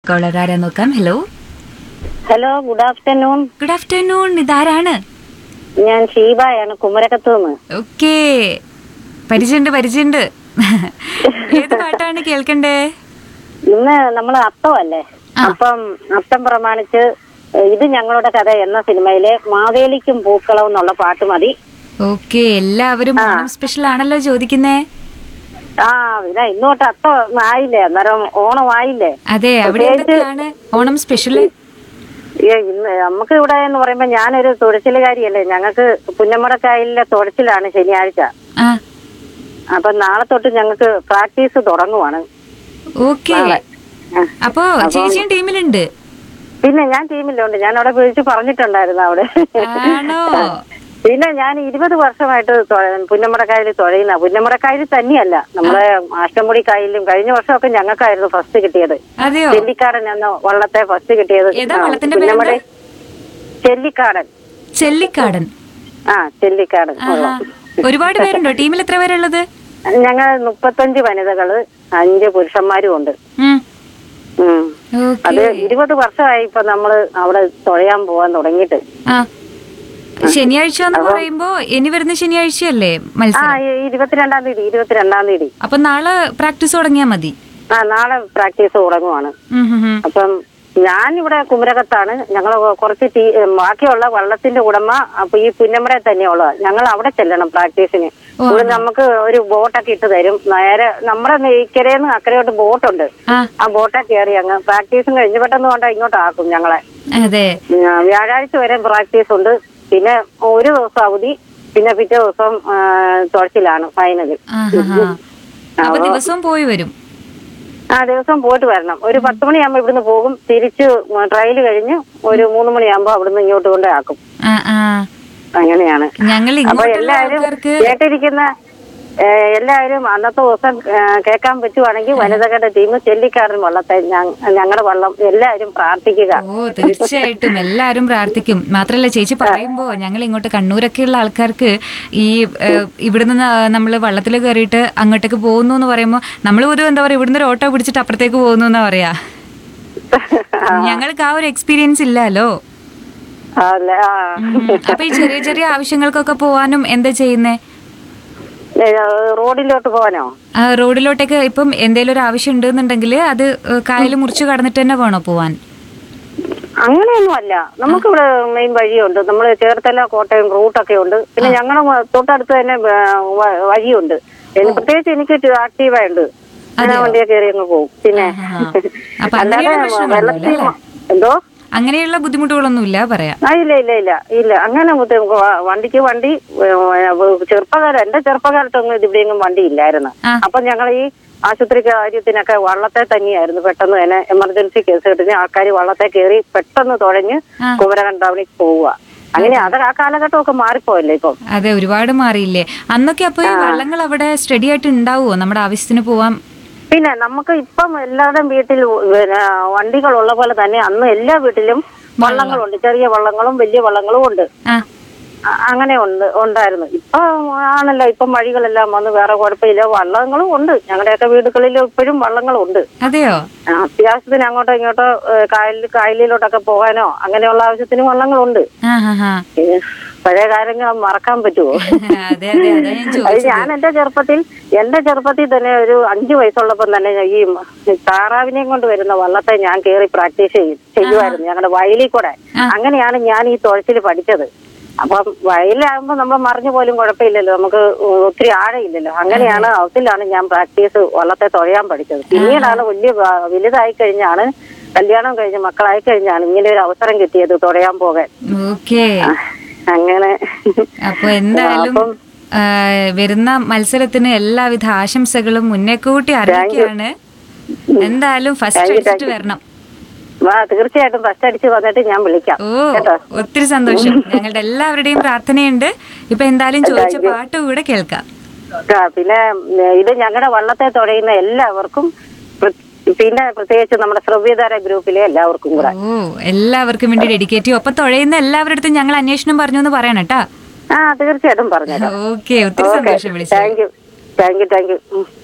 Collar ആരാ നോക്കാം hello hello good afternoon good afternoon ഇതാരാണ് ഞാൻ ഷീബായാണ് കുമരകത്തുനിന്ന് ഓക്കേ പരിചയണ്ട് പരിചയണ്ട് ഏത് പാട്ടാണ് കേൾക്കണ്ടേ ഇന്ന് നമ്മൾ അത്തമല്ലേ ആ. അപ്പം അത്തം പ്രമാണിച്ച് ഇത് ഞങ്ങളുടെ കഥ എന്ന സിനിമയിലെ മാവേലിക്കും പൂക്കളവും എന്നുള്ള പാട്ട് മതി ഓക്കെ എല്ലാവരും ആ. ഓണം സ്പെഷ്യൽ ആണല്ലോ ചോദിക്കുന്നേ ആ ഇതാ ഇന്നോട്ട് അത്തം ആയില്ലേ അന്നേരം ഓണം ആയില്ലേ അതെ അവിടെ പ്രത്യേകിച്ച് എന്തൊക്കെയാണ് ഓണം സ്പെഷ്യൽ ഏ, ഇന്ന് നമുക്ക് ഇവിടെ എന്ന് പറയുമ്പോ ഞാനൊരു തുഴച്ചിലുകാരിയല്ലേ ഞങ്ങൾക്ക് പുന്നമടക്കായലിലെ തുഴച്ചിലാണ് ശനിയാഴ്ച ആ അപ്പൊ നാളെ തൊട്ട് ഞങ്ങൾക്ക് പ്രാക്ടീസ് തുടങ്ങുവാണ് ഓക്കെ നാളെ ആ. അപ്പോ ചേച്ചിയും ടീമിലുണ്ട് പിന്നെ ഞാൻ ടീമിലുണ്ട് ഞാൻ അവിടെ വിളിച്ച് പറഞ്ഞിട്ടുണ്ടായിരുന്നു അവിടെ ആണോ പിന്നെ ഞാൻ ഇരുപത് വർഷമായിട്ട് തൊഴ- പുന്നമടക്കായലിൽ തുഴയുന്ന പുന്നമടക്കായലിൽ തന്നെയല്ല നമ്മളെ അഷ്ടമുടി കായലിലും കഴിഞ്ഞ വർഷമൊക്കെ ഞങ്ങൾക്കായിരുന്നു ഫസ്റ്റ് കിട്ടിയത് അതെയോ ചെല്ലിക്കാടൻ എന്ന വള്ളത്തെ ഫസ്റ്റ് കിട്ടിയത് ഏതാ ആ, വള്ളത്തിന്റെ പുന്നമട പേരെന്താ? ചെല്ലിക്കാടൻ ചെല്ലിക്കാടൻ ആ ചെല്ലിക്കാടൻ ആഹാ. വള്ളം. ഒരുപാട് പേരുണ്ടോ ടീമിൽ എത്ര പേരുള്ളത് ഞങ്ങൾ മുപ്പത്തഞ്ച് വനിതകള് അഞ്ച് പുരുഷന്മാരും ഉണ്ട് ഉം. ഉം. അത് ഓക്കെ ഇരുപത് വർഷമായി ഇപ്പൊ നമ്മള് അവിടെ തുഴയാൻ പോവാൻ തുടങ്ങിയിട്ട് ആ ശനിയാഴ്ച എന്ന് പറയുമ്പോ ഇനി വരുന്ന ശനിയാഴ്ചയല്ലേ ആ മത്സരം ഈ ഇരുപത്തിരണ്ടാം തീയതി ഇരുപത്തിരണ്ടാം തീയതി അപ്പൊ നാളെ പ്രാക്ടീസ് തുടങ്ങിയാ മതി ആ നാളെ പ്രാക്ടീസ് തുടങ്ങുവാണ് ഉം ഉം ഉം. അപ്പം ഞാനിവിടെ കുമരകത്താണ് ഞങ്ങൾ കുറച്ച് ടീ ബാക്കിയുള്ള വള്ളത്തിന്റെ ഉടമ അപ്പൊ ഈ പുന്നമട തന്നെയുള്ളത് ഞങ്ങൾ അവിടെ ചെല്ലണം പ്രാക്ടീസിന് ഓ, ഇവിടെ നമുക്ക് ഒരു ബോട്ടൊക്കെ ഇട്ട് തരും നേരെ നമ്മുടെ ഇക്കരേന്ന് അക്കരയോട്ട് ബോട്ടുണ്ട് ആ ആ ബോട്ടെ കയറി അങ്ങ് പ്രാക്ടീസും കഴിഞ്ഞ് പെട്ടെന്ന് കൊണ്ട് ഇങ്ങോട്ട് ആക്കും ഞങ്ങളെ അതെ ഉം, വ്യാഴാഴ്ച വരെ പ്രാക്ടീസ് ഉണ്ട് പിന്നെ ഒരു ദിവസം അവധി പിന്നെ പിറ്റേ ദിവസം ആ, തുഴച്ചിലാണ് ഫൈനല് ആഹാ. അപ്പൊ ദിവസവും പോയി വരും ആ ദിവസം പോയിട്ട് വരണം ഒരു പത്ത് മണിയാകുമ്പോ ഇവിടുന്ന് പോകും തിരിച്ച് ട്രയൽ കഴിഞ്ഞ് ഒരു മൂന്ന് മണിയാകുമ്പോ അവിടുന്ന് ഇങ്ങോട്ട് കൊണ്ട് ആക്കും ആ ആ അങ്ങനെയാണ് ഞങ്ങൾ അപ്പൊ ഇങ്ങോട്ടുള്ള എല്ലാവരും ആൾക്കാർക്ക് കേട്ടിരിക്കുന്ന ഏ, എല്ലാവരും അന്നത്തെ ദിവസം ഏ, കേൾക്കാൻ പറ്റുവാണെങ്കിൽ വനിതകളുടെ ടീം ചെല്ലിക്കാരൻ വള്ളത്തെ ഞങ്ങളുടെ വള്ളം എല്ലാവരും പ്രാർത്ഥിക്കുക ഓ തീർച്ചയായിട്ടും എല്ലാരും പ്രാർത്ഥിക്കും മാത്രല്ല ചേച്ചി പറയുമ്പോ ഞങ്ങൾ ഇങ്ങോട്ട് കണ്ണൂരൊക്കെയുള്ള ആൾക്കാർക്ക് ഈ ഏഹ്, ഇവിടുന്ന് നമ്മൾ വള്ളത്തിൽ കയറിയിട്ട് അങ്ങോട്ടേക്ക് പോകുന്നു എന്ന് പറയുമ്പോൾ നമ്മൾ ഒരു എന്താ പറയാ ഇവിടുന്ന് ഒരു ഓട്ടോ പിടിച്ചിട്ട് അപ്പുറത്തേക്ക് പോകുന്നു എന്നാ പറയാ ഞങ്ങൾക്ക് ആ ഒരു എക്സ്പീരിയൻസ് ഇല്ലല്ലോ അല്ല ആ. ഉം. അപ്പൊ ഈ ചെറിയ ചെറിയ ആവശ്യങ്ങൾക്കൊക്കെ പോവാനും എന്താ ചെയ്യുന്നേ ഏ, റോഡിലോട്ട് പോകാനോ ആ, റോഡിലോട്ടേക്ക് ഇപ്പം എന്തെങ്കിലും ഒരു ആവശ്യം ഉണ്ടെന്നുണ്ടെങ്കിൽ അത് കായൽ മുറിച്ച് കടന്നിട്ട് തന്നെ വേണോ പോവാൻ അങ്ങനെയൊന്നും അല്ല നമുക്കിവിടെ മെയിൻ വഴിയുണ്ട് നമ്മൾ ചേർത്തല കോട്ടയം റൂട്ടൊക്കെ ഉണ്ട് പിന്നെ ഞങ്ങളുടെ തൊട്ടടുത്ത് തന്നെ ഏ, വ- വഴിയുണ്ട് എനിക്ക് പ്രത്യേകിച്ച് എനിക്ക് ആക്റ്റീവാ ഉണ്ട് ഞാൻ വണ്ടിയെ കയറി അങ്ങ് പോകും പിന്നെ ആഹാ. അപ്പൊ അല്ലാതെ അങ്ങനെയുള്ള പ്രശ്നമൊന്നുമില്ല വെള്ളത്തിൽ അല്ലേ? എന്തോ അങ്ങനെയുള്ള ബുദ്ധിമുട്ടുകളൊന്നുമില്ല പറയാം ആ ഇല്ല ഇല്ല ഇല്ല ഇല്ല അങ്ങനെ ബുദ്ധിമുട്ട് വ- വണ്ടിക്ക് വണ്ടി ഏ, ചെറുപ്പകാലം എന്റെ ചെറുപ്പകാലത്തൊന്നും ഇതിവിടെയെങ്കിലും വണ്ടി ഇല്ലായിരുന്നു ആ. അപ്പൊ ഞങ്ങൾ ഈ ആശുപത്രി കാര്യത്തിനൊക്കെ വള്ളത്തെ തന്നെയായിരുന്നു പെട്ടെന്ന് തന്നെ എമർജൻസി കേസ് കിട്ടുന്ന ആൾക്കാർ വള്ളത്തെ കയറി പെട്ടെന്ന് തുഴഞ്ഞ് ആ. കുമരകം ടൗണിൽ പോവുക അങ്ങനെ അത് ആ കാലഘട്ടമൊക്കെ മാറിപ്പോയല്ലേ ഇപ്പം അതെ ഒരുപാട് മാറിയില്ലേ അന്നൊക്കെ അപ്പൊ ഈ വള്ളങ്ങൾ അവിടെ സ്റ്റഡി ആയിട്ട് ഉണ്ടാവുമോ നമ്മുടെ ആവശ്യത്തിന് പോവാൻ പിന്നെ നമുക്ക് ഇപ്പം എല്ലാവരുടെയും വീട്ടിൽ പിന്നെ വണ്ടികളുള്ള പോലെ തന്നെ അന്ന് എല്ലാ വീട്ടിലും വള്ളങ്ങളുണ്ട് ചെറിയ വള്ളങ്ങളും വലിയ വള്ളങ്ങളും ഉണ്ട് ആ അ- അങ്ങനെ ഉണ്ട് ഉണ്ടായിരുന്നു ഇപ്പൊ ആണല്ലോ ഇപ്പം വഴികളെല്ലാം വന്ന് വേറെ കുഴപ്പമില്ല വള്ളങ്ങളും ഉണ്ട് ഞങ്ങളുടെയൊക്കെ വീടുകളിൽ ഇപ്പോഴും വള്ളങ്ങളും ഉണ്ട് അതെയോ ആ, അത്യാവശ്യത്തിന് അങ്ങോട്ടോ ഇങ്ങോട്ടോ ഏ, കായലിൽ കായലിലോട്ടൊക്കെ പോകാനോ അങ്ങനെയുള്ള ആവശ്യത്തിന് വള്ളങ്ങളുണ്ട് ആ ഹാ ഹാ പിന്നെ പഴയ കാര്യങ്ങൾ മറക്കാൻ പറ്റുമോ അതെ അതെ അതാ ഞാൻ അത് ചോദിച്ചത് ഞാൻ എന്റെ ചെറുപ്പത്തിൽ എന്റെ ചെറുപ്പത്തിൽ തന്നെ ഒരു അഞ്ചു വയസ്സുള്ളപ്പം തന്നെ ഞാൻ ഈ താറാവിനെയും കൊണ്ട് വരുന്ന വള്ളത്തെ ഞാൻ കയറി പ്രാക്ടീസ് ചെയ്യും ചെയ്യുമായിരുന്നു ഞങ്ങളുടെ വയലിൽ കൂടെ ആ. അങ്ങനെയാണ് ഞാൻ ഈ തുഴച്ചിൽ പഠിച്ചത് അപ്പം വയലിലാകുമ്പോ നമ്മൾ മറിഞ്ഞു പോലും കുഴപ്പമില്ലല്ലോ നമുക്ക് ഒത്തിരി ആഴയില്ലല്ലോ അങ്ങനെയാണ് അവത്തിലാണ് ഞാൻ പ്രാക്ടീസ് വള്ളത്തെ തുഴയാൻ പഠിച്ചത് പിന്നീടാണ് വലിയ വ- വലുതായി കഴിഞ്ഞാണ് കല്യാണം കഴിഞ്ഞ് മക്കളായി കഴിഞ്ഞാണ് ഇങ്ങനെ ഒരു അവസരം കിട്ടിയത് തുഴയാൻ പോകാൻ ഓക്കെ അങ്ങനെ അപ്പൊ എന്തായാലും അപ്പം ആ, വരുന്ന മത്സരത്തിന് എല്ലാവിധ ആശംസകളും മുന്നേ കൂട്ടി അറിയിക്കുകയാണ് എന്തായാലും ഫസ്റ്റ് അടിച്ചിട്ട് വരണം വാ തീർച്ചയായിട്ടും ഫസ്റ്റ് അടിച്ച് വന്നിട്ട് ഞാൻ വിളിക്കാം ഓ കേട്ടോ ഒത്തിരി സന്തോഷം ഞങ്ങളുടെ എല്ലാവരുടെയും പ്രാർത്ഥനയുണ്ട് ഇപ്പൊ എന്തായാലും ചോദിച്ച പാട്ട് കൂടെ കേൾക്കാം ആ, പിന്നെ ഉം, ഇത് ഞങ്ങളുടെ വള്ളത്തെ തുഴയുന്ന എല്ലാവർക്കും പ്ര- പിന്നെ പ്രത്യേകിച്ച് നമ്മുടെ ശ്രവ്യധാര ഗ്രൂപ്പിലെ എല്ലാവർക്കും കൂടെ ഓ എല്ലാവർക്കും വേണ്ടി ഡെഡിക്കേറ്റ് ചെയ്യും ഒപ്പൊ തുഴയുന്ന എല്ലാവരുടെ അടുത്തും ഞങ്ങൾ അന്വേഷണം പറഞ്ഞു എന്ന് പറയണം കേട്ടാ ആ തീർച്ചയായിട്ടും പറഞ്ഞുതരാം ഓക്കെ ഒത്തിരി സന്തോഷം വിളിച്ചു thank you thank you thank U